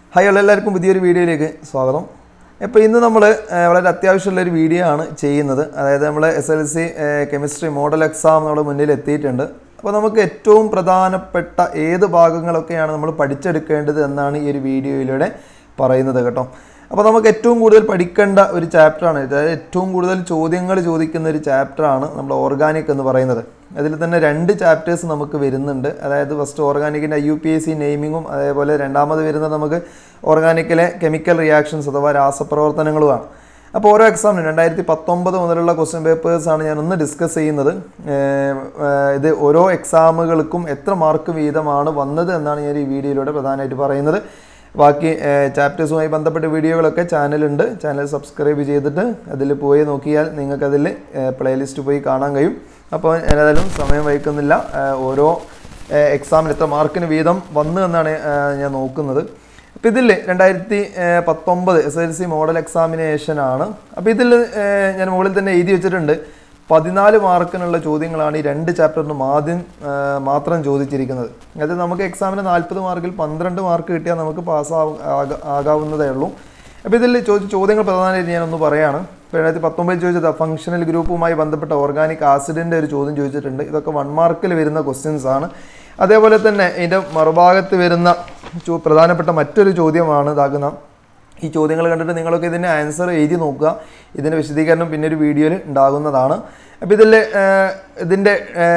hi hello എല്ലാവർക്കും പുതിയൊരു വീഡിയോയിലേക്ക് സ്വാഗതം ഇപ്പോൾ ഇന്ന് നമ്മൾ വളരെ അത്യാവശ്യമുള്ള ഒരു വീഡിയോ ആണ് ചെയ്യുന്നത് അതായത് നമ്മൾ S L C chemistry model exam നമ്മുടെ മുന്നിൽ എത്തിയിട്ടുണ്ട് അപ്പോൾ നമുക്ക് ഏറ്റവും പ്രധാനപ്പെട്ട ഏത് ഭാഗങ്ങളൊക്കെയാണ് നമ്മൾ പഠിച്ചെടുക്കേണ്ടത് എന്നാണ് ഈ ഒരു വീഡിയോയിലൂടെ പറയുന്നത് കേട്ടോ അപ്പോൾ നമുക്ക് ഏറ്റവും കൂടുതൽ പഠിക്കേണ്ട ഒരു ചാപ്റ്ററാണ് അതായത് ഏറ്റവും കൂടുതൽ ചോദ്യങ്ങൾ ചോദിക്കുന്ന ഒരു ചാപ്റ്ററാണ് നമ്മൾ ഓർഗാനിക് എന്ന് പറയുന്നത് അതിൽ തന്നെ രണ്ട് ചാപ്റ്റേഴ്സ് നമുക്ക് വരുന്നുണ്ട് അതായത് ഫസ്റ്റ് ഓർഗാനിക്കിൻ്റെ I U P S C നെയിമിങ്ങും അതേപോലെ രണ്ടാമത് വരുന്നത് നമുക്ക് ഓർഗാനിക്കിലെ കെമിക്കൽ റിയാക്ഷൻസ് അഥവാ രാസപ്രവർത്തനങ്ങളുമാണ് അപ്പോൾ ഓരോ എക്സാമിനും രണ്ടായിരത്തി പത്തൊമ്പത് മുതലുള്ള ക്വസ്റ്റ്യൻ പേപ്പേഴ്സാണ് ഞാൻ ഒന്ന് ഡിസ്കസ് ചെയ്യുന്നത് ഏർ, ഏർ, ഇത് ഓരോ എക്സാമുകൾക്കും എത്ര മാർക്ക് വീതമാണ് വന്നത് എന്നാണ് ഞാൻ ഈ വീഡിയോയിലൂടെ പ്രധാനമായിട്ട് പറയുന്നത് ബാക്കി ചാപ്റ്റേഴ്സുമായി ബന്ധപ്പെട്ട വീഡിയോകളൊക്കെ ചാനലുണ്ട് ചാനൽ സബ്സ്ക്രൈബ് ചെയ്തിട്ട് അതിൽ പോയി നോക്കിയാൽ നിങ്ങൾക്കതിൽ പ്ലേലിസ്റ്റ് പോയി കാണാൻ കഴിയും അപ്പോൾ ഏതായാലും സമയം വൈക്കുന്നില്ല ഏർ, ഓരോ എക്സാമിന് എത്ര മാർക്കിന് വീതം വന്നു എന്നാണ് ഏർ, ഞാൻ നോക്കുന്നത് അപ്പോൾ ഇതിൽ രണ്ടായിരത്തി പത്തൊമ്പത് S L C model examination ആണ് അപ്പോൾ ഇതിൽ ഏർ, ഞാൻ മുകളിൽ തന്നെ എഴുതി വെച്ചിട്ടുണ്ട് പതിനാല് മാർക്കിനുള്ള ചോദ്യങ്ങളാണ് ഈ രണ്ട് ചാപ്റ്ററിനും ആദ്യം ഏർ, മാത്രം ചോദിച്ചിരിക്കുന്നത് അതായത് നമുക്ക് എക്സാമിന് നാൽപ്പത് മാർക്കിൽ പന്ത്രണ്ട് മാർക്ക് കിട്ടിയാൽ നമുക്ക് പാസ് ആകാവുന്നതേ ഉള്ളൂ അപ്പോൾ ഇതിൽ ചോദിച്ച ചോദ്യങ്ങൾ പ്രധാനമായിട്ട് ഞാനൊന്ന് പറയാണ് ഇപ്പോൾ രണ്ടായിരത്തി പത്തൊമ്പതിൽ ചോദിച്ചത് ഫംഗ്ഷണൽ ഗ്രൂപ്പുമായി ബന്ധപ്പെട്ട ഓർഗാനിക് ആസിഡിൻ്റെ ഒരു ചോദ്യം ചോദിച്ചിട്ടുണ്ട് ഇതൊക്കെ വൺ മാർക്കിൽ വരുന്ന ക്വസ്റ്റ്യൻസ് ആണ് അതേപോലെ തന്നെ ഇതിൻ്റെ മറുഭാഗത്ത് വരുന്ന ചോ- പ്രധാനപ്പെട്ട മറ്റൊരു ചോദ്യമാണ് ഇതാക്കുന്ന ഈ ചോദ്യങ്ങൾ കണ്ടിട്ട് നിങ്ങളൊക്കെ ഇതിൻ്റെ ആൻസർ എഴുതി നോക്കുക ഇതിൻ്റെ വിശദീകരണം പിന്നെ ഒരു വീഡിയോയിൽ ഉണ്ടാകുന്നതാണ് അപ്പോൾ ഇതിൽ ഇതിൻ്റെ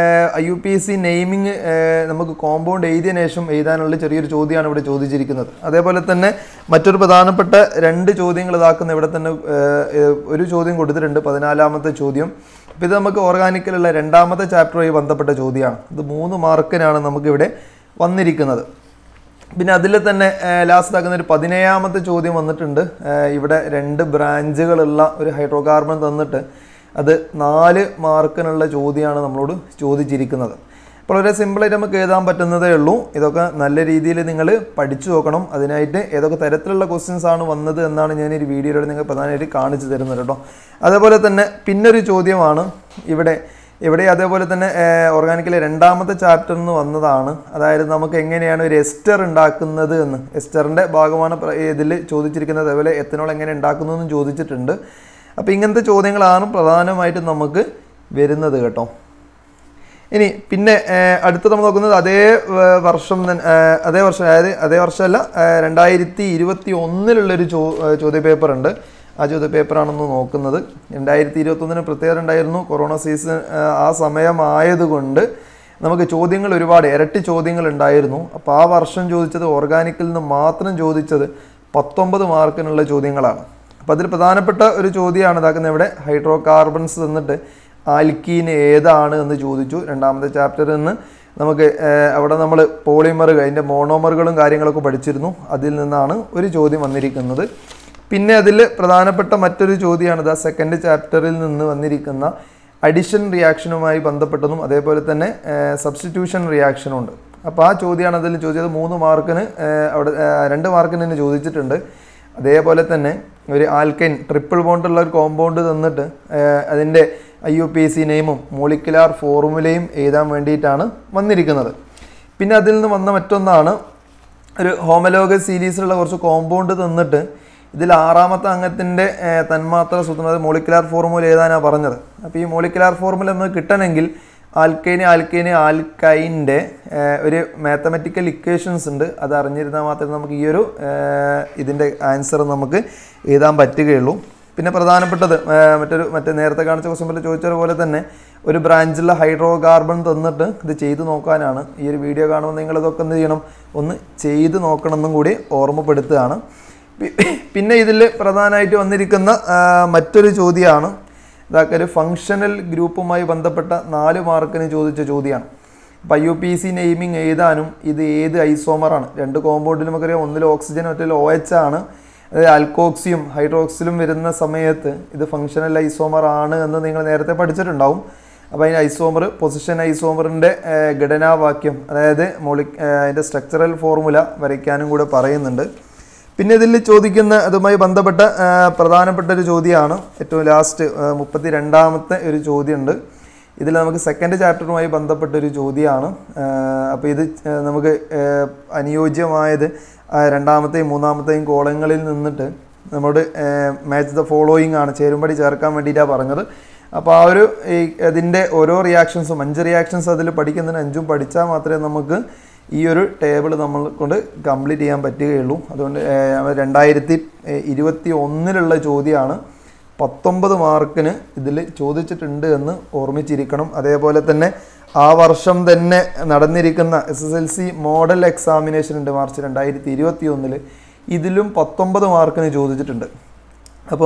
I U P S C naming നമുക്ക് കോമ്പൗണ്ട് എഴുതിയ ശേഷം എഴുതാനുള്ള ചെറിയൊരു ചോദ്യമാണ് ഇവിടെ ചോദിച്ചിരിക്കുന്നത് അതേപോലെ തന്നെ മറ്റൊരു പ്രധാനപ്പെട്ട രണ്ട് ചോദ്യങ്ങൾ ഇതാക്കുന്ന ഇവിടെ തന്നെ ഏർ, ഏർ, ഒരു ചോദ്യം കൊടുത്തിട്ടുണ്ട് പതിനാലാമത്തെ ചോദ്യം അപ്പോൾ ഇത് നമുക്ക് ഓർഗാനിക്കിലുള്ള രണ്ടാമത്തെ ചാപ്റ്ററുമായി ബന്ധപ്പെട്ട ചോദ്യമാണ് ഇത് മൂന്ന് മാർക്കിനാണ് നമുക്കിവിടെ വന്നിരിക്കുന്നത് പിന്നെ അതിൽ തന്നെ ലാസ്റ്റ് ആക്കുന്ന ഒരു പതിനേഴാമത്തെ ചോദ്യം വന്നിട്ടുണ്ട് ഏർ ഇവിടെ രണ്ട് ബ്രാഞ്ചുകളുള്ള ഒരു ഹൈഡ്രോകാർബൺ തന്നിട്ട് അത് നാല് മാർക്കിനുള്ള ചോദ്യമാണ് നമ്മളോട് ചോദിച്ചിരിക്കുന്നത് അപ്പോൾ വളരെ സിമ്പിളായിട്ട് നമുക്ക് എഴുതാൻ പറ്റുന്നതേ ഉള്ളൂ ഇതൊക്കെ നല്ല രീതിയിൽ നിങ്ങൾ പഠിച്ചു നോക്കണം അതിനായിട്ട് ഏതൊക്കെ തരത്തിലുള്ള ക്വസ്റ്റ്യൻസ് ആണ് വന്നത് എന്നാണ് ഞാൻ ഈ ഒരു വീഡിയോയിലൂടെ നിങ്ങൾ പ്രധാനമായിട്ട് കാണിച്ചു തരുന്നത് കേട്ടോ അതേപോലെ തന്നെ പിന്നൊരു ചോദ്യമാണ് ഇവിടെ ഇവിടെ അതേപോലെ തന്നെ ഓർഗാനിക്കിലെ രണ്ടാമത്തെ ചാപ്റ്ററിൽ നിന്ന് വന്നതാണ് അതായത് നമുക്ക് എങ്ങനെയാണ് ഒരു എസ്റ്റർ ഉണ്ടാക്കുന്നത് എന്ന് എസ്റ്ററിൻ്റെ ഭാഗമാണ് ഇതിൽ ചോദിച്ചിരിക്കുന്നത് അതേപോലെ എത്തനോൾ എങ്ങനെ ഉണ്ടാക്കുന്നു എന്നും ചോദിച്ചിട്ടുണ്ട് അപ്പോൾ ഇങ്ങനത്തെ ചോദ്യങ്ങളാണ് പ്രധാനമായിട്ടും നമുക്ക് വരുന്നത് കേട്ടോ ഇനി പിന്നെ ഏർ, അടുത്ത നമ്മൾ നോക്കുന്നത് അതേ ഏർ, വർഷം തന്നെ ഏർ, അതേ വർഷം അതായത് അതേ വർഷമല്ല ഏർ, രണ്ടായിരത്തി ഇരുപത്തി ഒന്നിലുള്ളൊരു ചോ ഏർ, ചോദ്യ പേപ്പർ ഉണ്ട് ആ ചോദ്യ പേപ്പറാണെന്ന് നോക്കുന്നത് രണ്ടായിരത്തി ഇരുപത്തൊന്നിന് പ്രത്യേകത ഉണ്ടായിരുന്നു കൊറോണ സീസൺ ഏർ, ആ സമയമായതുകൊണ്ട് നമുക്ക് ചോദ്യങ്ങൾ ഒരുപാട് ഇരട്ടി ചോദ്യങ്ങൾ ഉണ്ടായിരുന്നു അപ്പോൾ ആ വർഷം ചോദിച്ചത് ഓർഗാനിക്കിൽ നിന്ന് മാത്രം ചോദിച്ചത് പത്തൊമ്പത് മാർക്കിനുള്ള ചോദ്യങ്ങളാണ് അപ്പോൾ അതിൽ പ്രധാനപ്പെട്ട ഒരു ചോദ്യമാണ് ഇതാക്കുന്നത് ഇവിടെ ഹൈഡ്രോ കാർബൺസ് തന്നിട്ട് ആൽക്കീൻ ഏതാണ് എന്ന് ചോദിച്ചു രണ്ടാമത്തെ ചാപ്റ്ററിൽ നിന്ന് നമുക്ക് ഏർ, അവിടെ നമ്മൾ പോളിമറുകൾ അതിൻ്റെ മോണോമറുകളും കാര്യങ്ങളൊക്കെ പഠിച്ചിരുന്നു അതിൽ നിന്നാണ് ഒരു ചോദ്യം വന്നിരിക്കുന്നത് പിന്നെ അതിൽ പ്രധാനപ്പെട്ട മറ്റൊരു ചോദ്യമാണ് ഇതാ സെക്കൻഡ് ചാപ്റ്ററിൽ നിന്ന് വന്നിരിക്കുന്ന അഡിഷൻ റിയാക്ഷനുമായി ബന്ധപ്പെട്ടതും അതേപോലെ തന്നെ സബ്സ്റ്റിറ്റ്യൂഷൻ റിയാക്ഷനും ഉണ്ട് അപ്പോൾ ആ ചോദ്യമാണ് അതിൽ ചോദിച്ചത് മൂന്ന് മാർക്കിന് ഏർ, അവിടെ ഏർ, രണ്ട് മാർക്കിന് തന്നെ ചോദിച്ചിട്ടുണ്ട് അതേപോലെ തന്നെ ഒരു ആൽക്കൈൻ ട്രിപ്പിൾ ബോണ്ടുള്ള ഒരു കോമ്പൗണ്ട് തന്നിട്ട് ഏർ, അതിൻ്റെ ഐ യു പി സി നെയിമും മോളിക്കുലാർ ഫോർമുലയും എഴുതാൻ വേണ്ടിയിട്ടാണ് വന്നിരിക്കുന്നത് പിന്നെ അതിൽ നിന്ന് വന്ന മറ്റൊന്നാണ് ഒരു ഹോമലോഗ സീരീസിലുള്ള കുറച്ച് കോമ്പൗണ്ട് തന്നിട്ട് ഇതിൽ ആറാമത്തെ അംഗത്തിൻ്റെ ഏർ, തന്മാത്ര സൂത്രം മോളിക്കുലാർ ഫോർമുല എഴുതാനാണ് പറഞ്ഞത് അപ്പോൾ ഈ മോളിക്കുലാർ ഫോർമുല നമുക്ക് കിട്ടണമെങ്കിൽ ആൽക്കൈന് ആൽക്കൈന് ആൽക്കൈൻ്റെ ഒരു മാത്തമെറ്റിക്കൽ ഇക്വേഷൻസ് ഉണ്ട് അത് അറിഞ്ഞിരുന്നാൽ മാത്രമേ നമുക്ക് ഈ ഒരു ഇതിൻ്റെ ആൻസർ നമുക്ക് എഴുതാൻ പറ്റുകയുള്ളൂ പിന്നെ പ്രധാനപ്പെട്ടത് ഏർ, മറ്റൊരു മറ്റേ നേരത്തെ കാണിച്ച ക്വസ്റ്റ്യൻ പോലെ ചോദിച്ചത് പോലെ തന്നെ ഒരു ബ്രാഞ്ചിലുള്ള ഹൈഡ്രോ കാർബൺ തന്നിട്ട് ഇത് ചെയ്ത് നോക്കാനാണ് ഈ ഒരു വീഡിയോ കാണുമ്പോൾ നിങ്ങൾ ഇതൊക്കെ എന്ത് ചെയ്യണം ഒന്ന് ചെയ്ത് നോക്കണം എന്നും കൂടി ഓർമ്മപ്പെടുത്തുകയാണ് പി- പിന്നെ ഇതിൽ പ്രധാനമായിട്ട് വന്നിരിക്കുന്ന ആ, മറ്റൊരു ചോദ്യമാണ് ഇതാക്കുക ഒരു ഫങ്ഷണൽ ഗ്രൂപ്പുമായി ബന്ധപ്പെട്ട നാല് മാർക്കിന് ചോദിച്ച ചോദ്യമാണ് അപ്പോൾ I U P C naming എഴുതാനും ഇത് ഏത് ഐസോമറാണ് രണ്ട് കോമ്പൗണ്ടിൽ നമുക്കറിയാം ഒന്നിൽ ഓക്സിജൻ മറ്റൊരു ഒ എച്ച് ആണ് അതായത് ആൽക്കോക്സിയും ഹൈഡ്രോക്സിലും വരുന്ന സമയത്ത് ഇത് ഫങ്ഷണൽ ഐസോമർ ആണ് എന്ന് നിങ്ങൾ നേരത്തെ പഠിച്ചിട്ടുണ്ടാവും അപ്പോൾ അതിന് ഐസോമർ പൊസിഷൻ ഐസോമറിൻ്റെ ഘടനാവാക്യം അതായത് മോളി അതിൻ്റെ സ്ട്രക്ചറൽ ഫോർമുല വരയ്ക്കാനും കൂടെ പറയുന്നുണ്ട് പിന്നെ ഇതിൽ ചോദിക്കുന്ന അതുമായി ബന്ധപ്പെട്ട ആ, പ്രധാനപ്പെട്ട ഒരു ചോദ്യമാണ് ഏറ്റവും ലാസ്റ്റ് മുപ്പത്തി രണ്ടാമത്തെ ഒരു ചോദ്യമുണ്ട് ഇതിൽ നമുക്ക് സെക്കൻഡ് ചാപ്റ്ററുമായി ബന്ധപ്പെട്ട ഒരു ചോദ്യമാണ് അപ്പോൾ ഇത് ആ, നമുക്ക് ആ, അനുയോജ്യമായത് ആ, രണ്ടാമത്തെയും മൂന്നാമത്തെയും കോളങ്ങളിൽ നിന്നിട്ട് നമ്മോട് മാച്ച് ദ ഫോളോയിങ് ആണ് ചേരുംപടി ചേർക്കാൻ വേണ്ടിയിട്ടാണ് പറഞ്ഞത് അപ്പോൾ ആ ഒരു ഈ അതിൻ്റെ ഓരോ റിയാക്ഷൻസും അഞ്ച് റിയാക്ഷൻസ് അതിൽ പഠിക്കുന്നതിന് അഞ്ചും പഠിച്ചാൽ മാത്രമേ നമുക്ക് ഈ ഒരു ടേബിൾ നമ്മൾ കൊണ്ട് കംപ്ലീറ്റ് ചെയ്യാൻ പറ്റുകയുള്ളൂ അതുകൊണ്ട് ഏഹ്, രണ്ടായിരത്തി ഇരുപത്തി ഒന്നിലുള്ള ചോദ്യമാണ് പത്തൊമ്പത് മാർക്കിന് ഇതിൽ ചോദിച്ചിട്ടുണ്ട് എന്ന് ഓർമ്മിച്ചിരിക്കണം അതേപോലെ തന്നെ ആ വർഷം തന്നെ നടന്നിരിക്കുന്ന S S L C model examination ഉണ്ട് മാർച്ച് രണ്ടായിരത്തി ഇരുപത്തി ഒന്നിൽ ഇതിലും പത്തൊമ്പത് മാർക്കിന് ചോദിച്ചിട്ടുണ്ട് അപ്പോൾ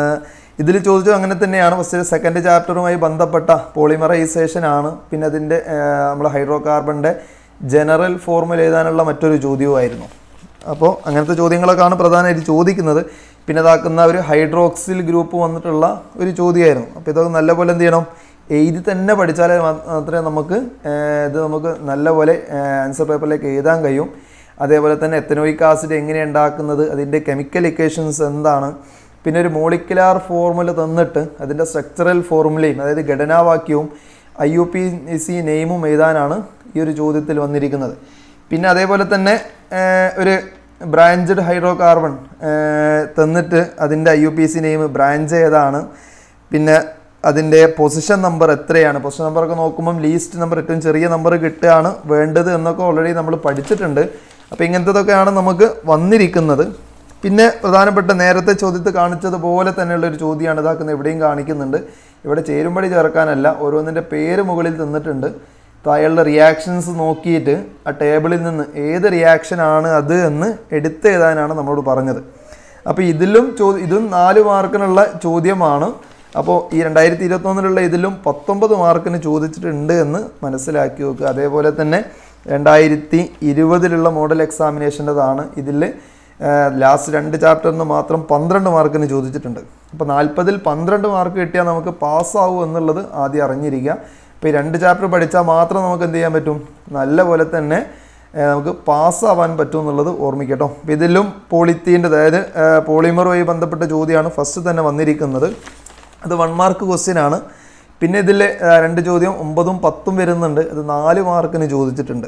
ഇതിൽ ചോദിച്ചത് അങ്ങനെ തന്നെയാണ് ഫസ്റ്റ് സെക്കൻഡ് ചാപ്റ്ററുമായി ബന്ധപ്പെട്ട പോളിമറൈസേഷൻ ആണ് പിന്നെ അതിൻ്റെ നമ്മുടെ ഹൈഡ്രോ കാർബണിൻ്റെ ജനറൽ ഫോർമുല എഴുതാനുള്ള മറ്റൊരു ചോദ്യവുമായിരുന്നു അപ്പോൾ അങ്ങനത്തെ ചോദ്യങ്ങളൊക്കെയാണ് പ്രധാനമായിട്ട് ചോദിക്കുന്നത് പിന്നെ ഇതാക്കുന്ന ഒരു ഹൈഡ്രോക്സിൽ ഗ്രൂപ്പ് വന്നിട്ടുള്ള ഒരു ചോദ്യമായിരുന്നു അപ്പോൾ ഇതൊക്കെ നല്ലപോലെ എന്ത് ചെയ്യണം എഴുതി തന്നെ പഠിച്ചാലേ മാ- മാത്രമേ നമുക്ക് ഏഹ്, ഇത് നമുക്ക് നല്ലപോലെ ആൻസർ പേപ്പറിലേക്ക് എഴുതാൻ കഴിയും അതേപോലെ തന്നെ എത്തനോയിക് ആസിഡ് എങ്ങനെ ഉണ്ടാക്കുന്നത് അതിൻ്റെ കെമിക്കൽ ഇക്വേഷൻസ് എന്താണ് പിന്നെ ഒരു മോളിക്കുലാർ ഫോർമുല തന്നിട്ട് അതിൻ്റെ സ്ട്രക്ചറൽ ഫോർമുലയും അതായത് ഘടനാവാക്യവും ഐ യു പി സി നെയിമും എഴുതാനാണ് ഈ ഒരു ചോദ്യത്തിൽ വന്നിരിക്കുന്നത് പിന്നെ അതേപോലെ തന്നെ ഏഹ്, ഒരു ബ്രാഞ്ചഡ് ഹൈഡ്രോ കാർബൺ തന്നിട്ട് അതിൻ്റെ I U P C name branch ഏതാണ് പിന്നെ അതിൻ്റെ പൊസിഷൻ നമ്പർ എത്രയാണ് പൊസിഷൻ നമ്പറൊക്കെ നോക്കുമ്പം ലീസ്റ്റ് നമ്പർ ഏറ്റവും ചെറിയ നമ്പർ കിട്ടുകയാണ് വേണ്ടത് എന്നൊക്കെ ഓൾറെഡി നമ്മൾ പഠിച്ചിട്ടുണ്ട് അപ്പോൾ ഇങ്ങനത്തതൊക്കെയാണ് നമുക്ക് വന്നിരിക്കുന്നത് പിന്നെ പ്രധാനപ്പെട്ട നേരത്തെ ചോദ്യത്തിൽ കാണിച്ചതുപോലെ തന്നെയുള്ള ഒരു ചോദ്യമാണ് ഇതാക്കുന്നത് എവിടെയും കാണിക്കുന്നുണ്ട് ഇവിടെ ചേരുംപടി ചേർക്കാനല്ല ഓരോന്നിൻ്റെ പേര് മുകളിൽ തന്നിട്ടുണ്ട് താഴെയുള്ള റിയാക്ഷൻസ് നോക്കിയിട്ട് ആ ടേബിളിൽ നിന്ന് ഏത് റിയാക്ഷനാണ് അത് എന്ന് എടുത്തെഴുതാനാണ് നമ്മളോട് പറഞ്ഞത് അപ്പോൾ ഇതിലും ചോ ഇതും നാല് മാർക്കിനുള്ള ചോദ്യമാണ് അപ്പോൾ ഈ രണ്ടായിരത്തി ഇരുപത്തൊന്നിലുള്ള ഇതിലും പത്തൊമ്പത് മാർക്കിന് ചോദിച്ചിട്ടുണ്ട് എന്ന് മനസ്സിലാക്കി വെക്കുക അതേപോലെ തന്നെ രണ്ടായിരത്തി ഇരുപതിലുള്ള മോഡൽ എക്സാമിനേഷൻ്റെതാണ് ഇതിൽ ലാസ്റ്റ് രണ്ട് ചാപ്റ്ററിന് മാത്രം പന്ത്രണ്ട് മാർക്കിന് ചോദിച്ചിട്ടുണ്ട് അപ്പോൾ നാൽപ്പതിൽ പന്ത്രണ്ട് മാർക്ക് കിട്ടിയാൽ നമുക്ക് പാസ്സാവും എന്നുള്ളത് ആദ്യം അറിഞ്ഞിരിക്കുക ഇപ്പോൾ ഈ രണ്ട് ചാപ്റ്റർ പഠിച്ചാൽ മാത്രം നമുക്ക് എന്ത് ചെയ്യാൻ പറ്റും നല്ല പോലെ തന്നെ ഏഹ്, നമുക്ക് പാസ്സാവാൻ പറ്റും എന്നുള്ളത് ഓർമ്മിക്കട്ടോ അപ്പോൾ ഇതിലും പോളിത്തീൻ്റെ അതായത് പോളിമറുമായി ബന്ധപ്പെട്ട ചോദ്യമാണ് ഫസ്റ്റ് തന്നെ വന്നിരിക്കുന്നത് അത് വൺ മാർക്ക് ക്വസ്റ്റ്യൻ ആണ് പിന്നെ ഇതിൽ രണ്ട് ചോദ്യം ഒമ്പതും പത്തും വരുന്നുണ്ട് അത് നാല് മാർക്കിന് ചോദിച്ചിട്ടുണ്ട്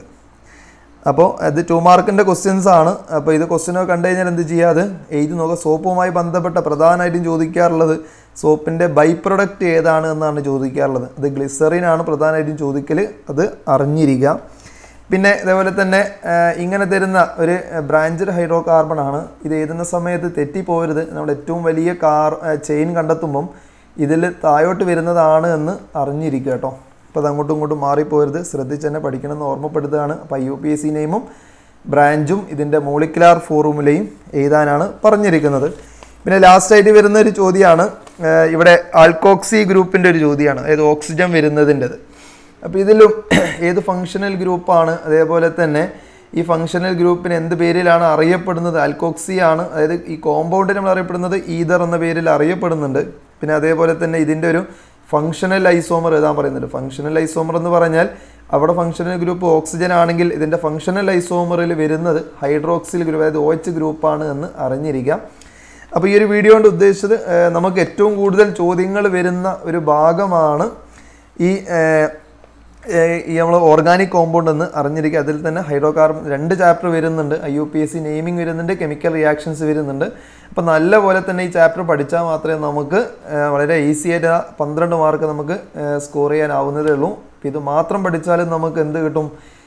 അപ്പോൾ അത് ടു മാർക്കിൻ്റെ ക്വസ്റ്റ്യൻസ് ആണ് അപ്പോൾ ഇത് ക്വസ്റ്റ്യനൊക്കെ കണ്ടു കഴിഞ്ഞാൽ എന്ത് ചെയ്യുക അത് എഴുതി നോക്കുക സോപ്പുമായി ബന്ധപ്പെട്ട പ്രധാനമായിട്ടും ചോദിക്കാറുള്ളത് സോപ്പിൻ്റെ ബൈ പ്രൊഡക്റ്റ് ഏതാണ് എന്നാണ് ചോദിക്കാറുള്ളത് അത് ഗ്ലിസറിൻ ആണ് പ്രധാനമായിട്ടും ചോദിക്കൽ അത് അറിഞ്ഞിരിക്കുക പിന്നെ ഇതേപോലെ തന്നെ ആ, ഇങ്ങനെ തരുന്ന ഒരു ബ്രാഞ്ചഡ് ഹൈഡ്രോ കാർബൺ ആണ് ഇത് എഴുതുന്ന സമയത്ത് തെറ്റിപ്പോകരുത് നമ്മുടെ ഏറ്റവും വലിയ കാർ ചെയിൻ കണ്ടെത്തുമ്പം ഇതിൽ താഴോട്ട് വരുന്നതാണ് എന്ന് അറിഞ്ഞിരിക്കുക കേട്ടോ അപ്പോൾ അത് അങ്ങോട്ടും ഇങ്ങോട്ടും മാറിപ്പോകരുത് ശ്രദ്ധിച്ച് തന്നെ പഠിക്കണം എന്ന് ഓർമ്മപ്പെടുത്തുകയാണ് അപ്പോൾ യു പി എസ് സി നെയിമും ബ്രാഞ്ചും ഇതിൻ്റെ മോളിക്കുലാർ ഫോർമുലയും എഴുതാനാണ് പറഞ്ഞിരിക്കുന്നത് പിന്നെ ലാസ്റ്റായിട്ട് വരുന്ന ഒരു ചോദ്യമാണ് ആ, ഇവിടെ ആൾക്കോക്സി ഗ്രൂപ്പിൻ്റെ ഒരു ചോദ്യമാണ് അതായത് ഓക്സിജൻ വരുന്നതിൻ്റെത് അപ്പോൾ ഇതിലും ഏത് ഫങ്ഷണൽ ഗ്രൂപ്പാണ് അതേപോലെ തന്നെ ഈ ഫങ്ഷണൽ ഗ്രൂപ്പിന് എന്ത് പേരിലാണ് അറിയപ്പെടുന്നത് ആൽക്കോക്സി ആണ് അതായത് ഈ കോമ്പൗണ്ട് നമ്മൾ അറിയപ്പെടുന്നത് ഈതർ എന്ന പേരിൽ അറിയപ്പെടുന്നുണ്ട് പിന്നെ അതേപോലെ തന്നെ ഇതിൻ്റെ ഒരു ഫങ്ഷണൽ ഐസോമർ എഴുതാൻ പറയുന്നുണ്ട് ഫങ്ഷണൽ ഐസോമർ എന്ന് പറഞ്ഞാൽ അവിടെ ഫങ്ഷണൽ ഗ്രൂപ്പ് ഓക്സിജൻ ആണെങ്കിൽ ഇതിൻ്റെ ഫങ്ഷണൽ ഐസോമറിൽ വരുന്നത് ഹൈഡ്രോക്സിൽ ഗ്രൂപ്പ് അതായത് ഒ എച്ച് ഗ്രൂപ്പാണ് എന്ന് അറിഞ്ഞിരിക്കാം അപ്പോൾ ഈ ഒരു വീഡിയോ കൊണ്ട് ഉദ്ദേശിച്ചത് ഏഹ്, നമുക്ക് ഏറ്റവും കൂടുതൽ ചോദ്യങ്ങൾ വരുന്ന ഒരു ഭാഗമാണ് ഈ ഏഹ്, ഏഹ്, ഈ നമ്മൾ ഓർഗാനിക് കോമ്പൗണ്ട് എന്ന് അറിഞ്ഞിരിക്കുക അതിൽ തന്നെ ഹൈഡ്രോ കാർബൺ രണ്ട് ചാപ്റ്റർ വരുന്നുണ്ട് I U P S C naming വരുന്നുണ്ട് കെമിക്കൽ റിയാക്ഷൻസ് വരുന്നുണ്ട് അപ്പോൾ നല്ല പോലെ തന്നെ ഈ ചാപ്റ്റർ പഠിച്ചാൽ മാത്രമേ നമുക്ക് ഏഹ്, വളരെ ഈസി ആയിട്ട് ആ പന്ത്രണ്ട് മാർക്ക് നമുക്ക് സ്കോർ ചെയ്യാനാവുന്നതേ ഉള്ളൂ അപ്പോൾ ഇത് മാത്രം പഠിച്ചാലും നമുക്ക് എന്ത് കിട്ടും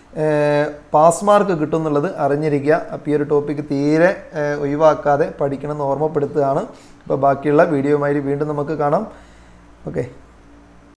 പാസ് മാർക്ക് കിട്ടും എന്നുള്ളത് അറിഞ്ഞിരിക്കുക അപ്പോൾ ഈ ഒരു ടോപ്പിക്ക് തീരെ ഏഹ്, ഒഴിവാക്കാതെ പഠിക്കണം എന്ന് ഓർമ്മപ്പെടുത്തുകയാണ് അപ്പോൾ ബാക്കിയുള്ള വീഡിയോയുമായി വീണ്ടും നമുക്ക് കാണാം ഓക്കെ